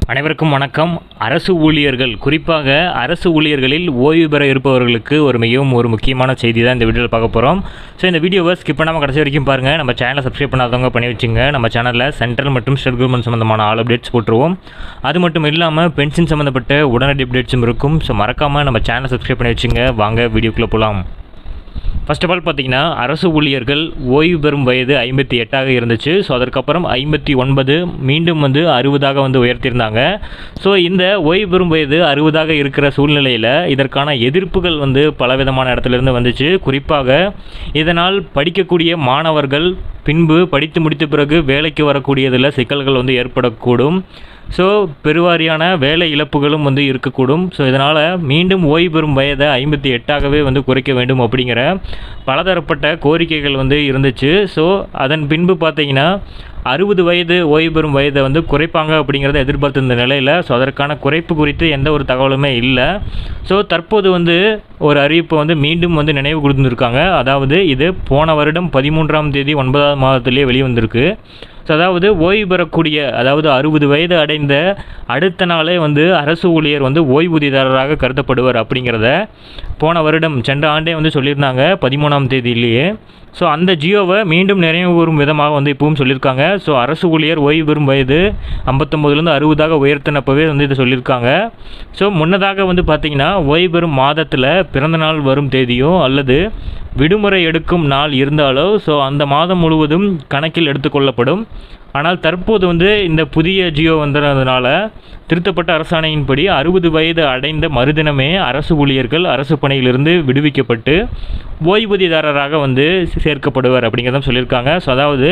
அனைவருக்கும் வணக்கம் அரசு ஊழியர்கள் குறிப்பாக அரசு ஊழியர்களில் ஓய்வு பெற இருப்பவர்களுக்கு ஒரு மிகவும் ஒரு முக்கியமான செய்தி தான் இந்த வீடியோவில் பார்க்க போகிறோம் ஸோ இந்த வீடியோவை ஸ்கிப் பண்ணாமல் கடைசி வரைக்கும் பாருங்கள் நம்ம சேனலை சப்ஸ்கிரைப் பண்ணாதவங்க பண்ணி வச்சுங்க நம்ம சேனலில் சென்ட்ரல் மற்றும் ஸ்டேட் கவர்மெண்ட் சம்மந்தமான ஆல் அப்டேட்ஸ் போட்டுருவோம் அது மட்டும் இல்லாமல் பென்ஷன் சம்மந்தப்பட்ட உடனடி அப்டேட்ஸும் இருக்கும் ஸோ மறக்காமல் நம்ம சேனலை சப்ஸ்கிரைப் பண்ணி வச்சுங்க வாங்க வீடியோக்குள்ளே போகலாம் ஃபர்ஸ்ட் ஆஃப் ஆல் பார்த்தீங்கன்னா அரசு ஊழியர்கள் ஓய்வு பெறும் வயது ஐம்பத்தி எட்டாக இருந்துச்சு ஸோ அதற்கப்புறம் ஐம்பத்தி ஒன்பது மீண்டும் வந்து அறுபதாக வந்து உயர்த்தியிருந்தாங்க ஸோ இந்த ஓய்வு பெறும் வயது அறுபதாக இருக்கிற சூழ்நிலையில் இதற்கான எதிர்ப்புகள் வந்து பலவிதமான இடத்துலேருந்து வந்துச்சு குறிப்பாக இதனால் படிக்கக்கூடிய மாணவர்கள் பின்பு படித்து முடித்த பிறகு வேலைக்கு வரக்கூடியதில் சிக்கல்கள் வந்து ஏற்படக்கூடும் ஸோ பெருவாரியான வேலை இழப்புகளும் வந்து இருக்கக்கூடும் ஸோ இதனால் மீண்டும் ஓய்வு பெறும் வயதை ஐம்பத்தி எட்டாகவே வந்து குறைக்க வேண்டும் அப்படிங்கிற பலதரப்பட்ட கோரிக்கைகள் வந்து இருந்துச்சு ஸோ அதன் பின்பு பார்த்தீங்கன்னா அறுபது வயது ஓய்வு பெறும் வயதை வந்து குறைப்பாங்க அப்படிங்கிறத எதிர்பார்த்திருந்த நிலையில் ஸோ அதற்கான குறைப்பு குறித்து எந்த ஒரு தகவலுமே இல்லை ஸோ தற்போது வந்து ஒரு அறிவிப்பை வந்து மீண்டும் வந்து நினைவு கொடுத்துருக்காங்க அதாவது இது போன வருடம் பதிமூன்றாம் தேதி ஒன்பதாம் மாதத்திலேயே வெளிவந்திருக்கு ஸோ அதாவது ஓய்வு பெறக்கூடிய அதாவது அறுபது வயது அடைந்த அடுத்த நாளே வந்து அரசு ஊழியர் வந்து ஓய்வூதியதாரராக கருதப்படுவார் அப்படிங்கிறத போன வருடம் சென்ற ஆண்டே வந்து சொல்லியிருந்தாங்க பதிமூணாம் தேதியிலேயே ஸோ அந்த ஜியோவை மீண்டும் நிறைவு கூறும் விதமாக வந்து இப்பவும் சொல்லியிருக்காங்க ஸோ அரசு ஊழியர் ஓய்வு பெறும் வயது ஐம்பத்தொம்போதுலேருந்து அறுபதாக உயர்த்தினப்பவே வந்து இதை சொல்லியிருக்காங்க ஸோ முன்னதாக வந்து பார்த்திங்கன்னா ஓய்வு பெறும் மாதத்தில் பிறந்த நாள் வரும் தேதியோ அல்லது விடுமுறை எடுக்கும் நாள் இருந்தாலோ ஸோ அந்த மாதம் முழுவதும் கணக்கில் எடுத்துக்கொள்ளப்படும் ஆனால் தற்போது வந்து இந்த புதிய ஜியோ வந்ததுனால திருத்தப்பட்ட அரசாணையின்படி அறுபது வயது அடைந்த மறுதினமே அரசு ஊழியர்கள் அரசு பணியிலிருந்து விடுவிக்கப்பட்டு ஓய்வூதியதாரராக வந்து சேர்க்கப்படுவார் அப்படிங்கிறத சொல்லியிருக்காங்க ஸோ அதாவது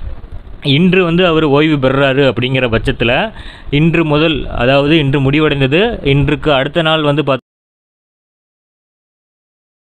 இன்று வந்து அவர் ஓய்வு பெறுறாரு அப்படிங்கிற பட்சத்தில் இன்று முதல் அதாவது இன்று முடிவடைந்தது இன்றுக்கு அடுத்த நாள் வந்து பார்த்து